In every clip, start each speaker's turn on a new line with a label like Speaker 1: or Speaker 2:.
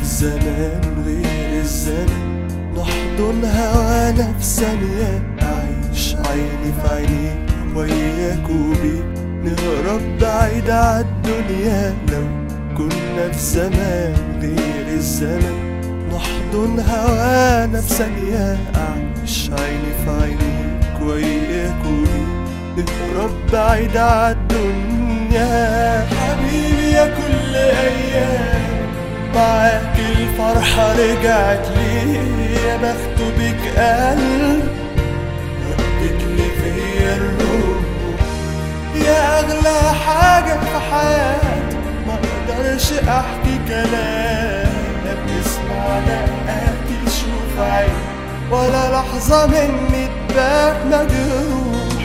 Speaker 1: الزمان غير الزمن نحضن هوانا في ثانية أعيش عيني في عينيك وياك وبيك نهرب بعيد عالدنيا لو كنا في زمان غير الزمن نحضن هوانا في ثانية أعيش عيني في عينيك وياك وبيك نهرب بعيد عالدنيا حبيبي يا كل أيام معاك الفرحة رجعت لي يا بخت بك قلب ردت لي فيا الروح يا أغلى حاجة في حياتي ما أقدرش أحكي كلام اسمع دقاتي تشوف عيني ولا لحظة مني تبات مجروح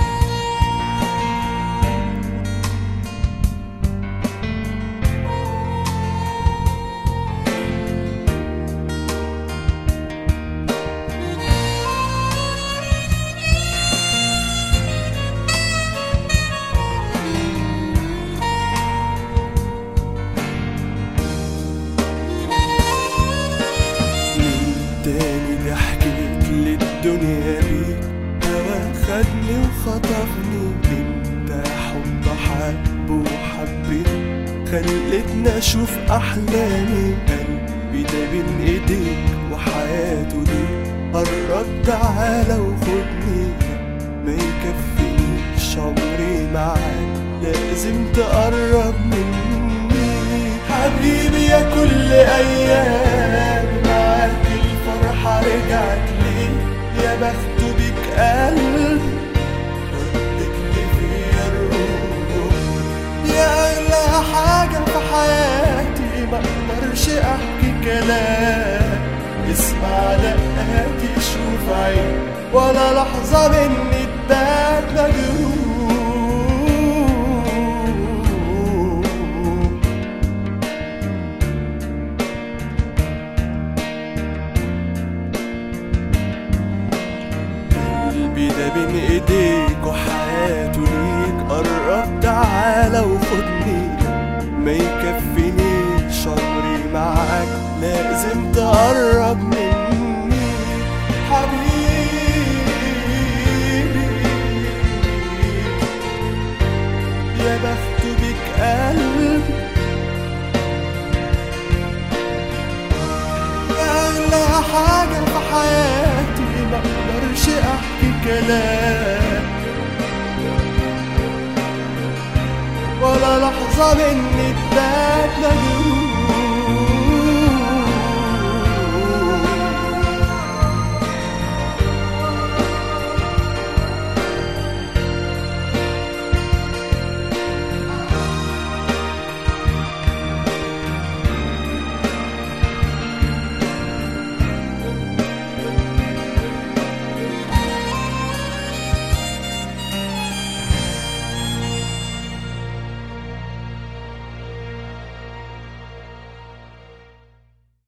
Speaker 1: مين تاني اللي حكيت للدنيا بيك هوا خدني وخطفني انت يا حب حب وحبيت خلتني اشوف احلامي قلبي ده بين ايديك وحياته ليك قرب تعالى وخدني ما يكفينيش عمري معاك لازم تقرب مني حبيبي يا كل ايام معاك الفرحة رجعت لي يا بخت بك قلب ردت لي فيا الروح يا اغلى حاجة في حياتي ما اقدرش احكي كلام اسمع دقاتي شوف عيني ولا لحظة مني تبات مجروح قلبي ده بين ايديك وحياته ليك قرب تعالى وخدني ما يكفينيش عمري معاك لازم تقرب مني حبيبي يا بخت بك قلب يا أغلى حاجة في حياتي ما اقدرش احكي كلام ولا لحظة مني